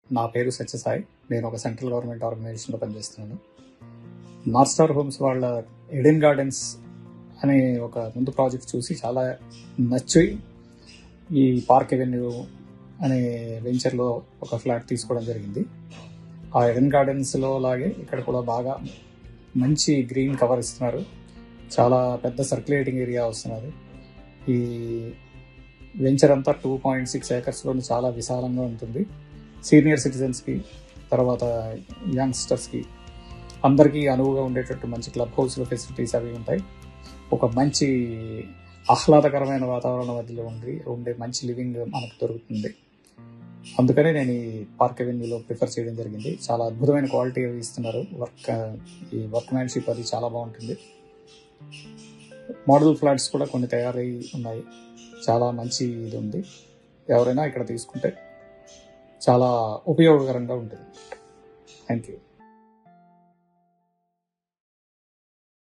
నా పేరు సత్యసాయి నేను ఒక సెంట్రల్ గవర్నమెంట్ ఆర్గనైజేషన్లో పనిచేస్తున్నాను నార్త్ స్టార్ హోమ్స్ వాళ్ళ ఎడెన్ గార్డెన్స్ అనే ఒక ముందు ప్రాజెక్ట్ చూసి చాలా నచ్చి ఈ పార్క్ ఎవెన్యూ అనే వెంచర్లో ఒక ఫ్లాట్ తీసుకోవడం జరిగింది ఆ ఎడెన్ గార్డెన్స్లో లాగే ఇక్కడ కూడా బాగా మంచి గ్రీన్ కవర్ ఇస్తున్నారు చాలా పెద్ద సర్క్యులేటింగ్ ఏరియా వస్తున్నది ఈ వెంచర్ అంతా టూ పాయింట్ సిక్స్ ఏకర్స్లో చాలా విశాలంగా ఉంటుంది సీనియర్ సిటిజన్స్కి తర్వాత యంగ్స్టర్స్కి అందరికీ అనువుగా ఉండేటట్టు మంచి క్లబ్ హౌస్ ఫెసిలిటీస్ అవి ఉంటాయి ఒక మంచి ఆహ్లాదకరమైన వాతావరణం మధ్యలో ఉండి ఉండే మంచి లివింగ్ మనకు దొరుకుతుంది అందుకనే నేను ఈ పార్క్ అవెన్యూలో ప్రిఫర్ చేయడం జరిగింది చాలా అద్భుతమైన క్వాలిటీ అవి ఇస్తున్నారు వర్క్ ఈ వర్క్ మ్యాన్షిప్ అది చాలా బాగుంటుంది మోడల్ ఫ్లాట్స్ కూడా కొన్ని తయారై ఉన్నాయి చాలా మంచి ఇది ఉంది ఎవరైనా ఇక్కడ తీసుకుంటే చాలా ఉపయోగకరంగా ఉంటుంది థ్యాంక్ యూ